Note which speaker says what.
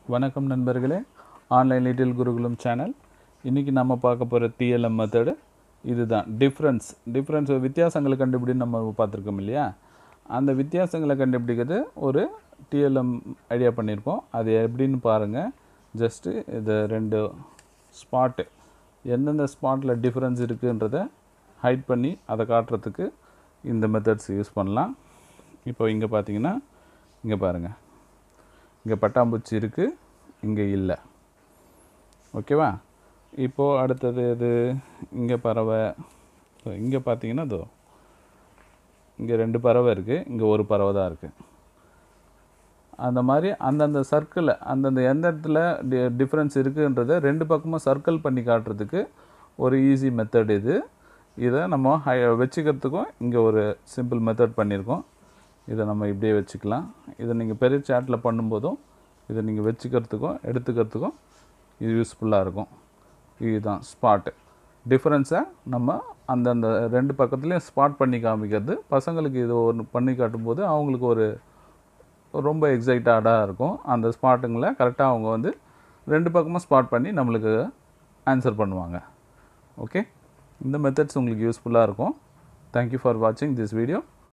Speaker 1: வணக்கம் நண்பர்களே online little குருகுலம் சேனல் இன்றைக்கி நம்ம பார்க்க போகிற டிஎல்எம் மெத்தடு இதுதான் டிஃப்ரென்ஸ் டிஃப்ரென்ஸ் வித்தியாசங்களை கண்டுபிடின்னு நம்ம பார்த்துருக்கோம் இல்லையா அந்த வித்தியாசங்களை கண்டுபிடிக்கிறது ஒரு டிஎல்எம் ஐடியா பண்ணியிருக்கோம் அது எப்படின்னு பாருங்கள் ஜஸ்ட்டு இது ரெண்டு ஸ்பாட்டு எந்தெந்த ஸ்பாட்டில் டிஃப்ரென்ஸ் இருக்குன்றதை ஹைட் பண்ணி அதை காட்டுறதுக்கு இந்த மெத்தட்ஸ் யூஸ் பண்ணலாம் இப்போ இங்கே பார்த்தீங்கன்னா இங்கே பாருங்கள் இங்கே பட்டாம்பூச்சி இருக்குது இங்கே இல்லை ஓகேவா இப்போது அடுத்தது இது இங்கே பறவை இங்கே பார்த்தீங்கன்னா இதோ இங்கே ரெண்டு பறவை இருக்குது இங்கே ஒரு பறவை தான் இருக்குது அந்த மாதிரி அந்தந்த சர்க்கிளை அந்தந்த எந்த இடத்துல டி டிஃப்ரென்ஸ் இருக்குன்றதை ரெண்டு பக்கமும் சர்க்கிள் பண்ணி காட்டுறதுக்கு ஒரு ஈஸி மெத்தட் இது இதை நம்ம ஹை வச்சுக்கிறதுக்கும் இங்கே ஒரு சிம்பிள் மெத்தட் பண்ணியிருக்கோம் இதை நம்ம இப்படியே வச்சுக்கலாம் இதை நீங்கள் பெரிய சேட்டில் பண்ணும்போதும் இதை நீங்கள் வச்சுக்கிறதுக்கும் எடுத்துக்கிறதுக்கும் இது யூஸ்ஃபுல்லாக இருக்கும் இதுதான் ஸ்பாட்டு டிஃப்ரென்ஸை நம்ம அந்தந்த ரெண்டு பக்கத்துலேயும் ஸ்பாட் பண்ணி காமிக்கிறது பசங்களுக்கு இது ஒன்று பண்ணி காட்டும்போது அவங்களுக்கு ஒரு ரொம்ப எக்ஸைட்டடாக இருக்கும் அந்த ஸ்பாட்டுங்களை கரெக்டாக அவங்க வந்து ரெண்டு பக்கமும் ஸ்பாட் பண்ணி நம்மளுக்கு ஆன்சர் பண்ணுவாங்க ஓகே இந்த மெத்தட்ஸ் உங்களுக்கு யூஸ்ஃபுல்லாக இருக்கும் தேங்க்யூ ஃபார் வாட்சிங் திஸ் வீடியோ